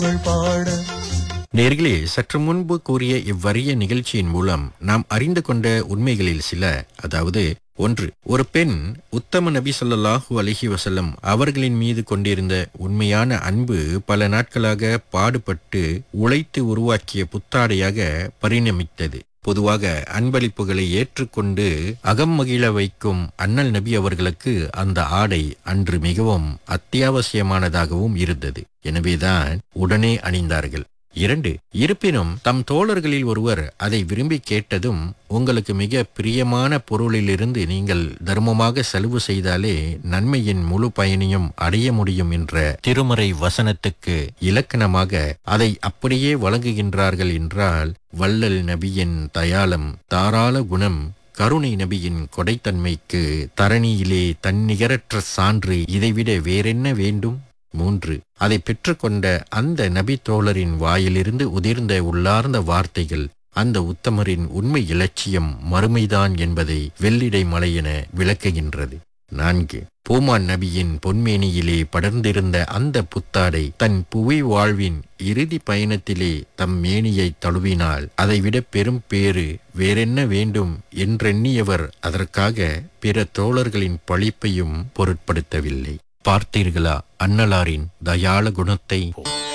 புகழ் பாட நேர்களே சற்று முன்பு கூறிய இவ்வறிய நிகழ்ச்சியின் மூலம் நாம் அறிந்து கொண்ட உண்மைகளில் சில அதாவது ஒன்று ஒரு பெண் உத்தம நபி ஸல்லல்லாஹு அலைஹி வஸல்லம் அவர்களின் மீது கொண்டிருந்த உண்மையான அன்பு பல நாட்களாக பாடுபட்டு உழைத்து உருவாக்கிய புத்தாடையாக பரிணமித்தது பொதுவாக அன்பளிப்புகளை ஏற்றுக்கொண்டு அகம் மகிழ வைக்கும் அண்ணல் நபி அவர்களுக்கு அந்த ஆடை அன்று மிகவும் அத்தியாவசியமானதாகவும் இருந்தது எனவேதான் உடனே அணிந்தார்கள் இரண்டு இருப்பினும் தம் தோழர்களில் ஒருவர் அதை விரும்பி கேட்டதும் உங்களுக்கு மிக பிரியமான பொருளிலிருந்து நீங்கள் தர்மமாக செலவு செய்தாலே நன்மையின் முழு பயனையும் அடைய முடியும் என்ற திருமறை வசனத்துக்கு இலக்கணமாக அதை அப்படியே வழங்குகின்றார்கள் என்றால் வள்ளல் நபியின் தயாளம் தாராள குணம் கருணை நபியின் கொடைத்தன்மைக்கு தரணியிலே தன்னிகரற்ற சான்று இதைவிட வேறென்ன வேண்டும் மூன்று அதை பெற்றுக்கொண்ட அந்த நபி தோழரின் வாயிலிருந்து உதிர்ந்த உள்ளார்ந்த வார்த்தைகள் அந்த உத்தமரின் உண்மை இலட்சியம் மறுமைதான் என்பதை வெள்ளிடை மலையென விளக்குகின்றது நான்கு பூமான் நபியின் பொன்மேனியிலே படர்ந்திருந்த அந்த புத்தாடை தன் புவி வாழ்வின் இறுதி பயணத்திலே தம் மேனியை தழுவினால் அதைவிட பெரும் பேறு வேறென்ன வேண்டும் என்றெண்ணியவர் அதற்காக பிற தோழர்களின் பழிப்பையும் பொருட்படுத்தவில்லை பார்த்தீர்களா அன்னலாரின் தயாள குணத்தை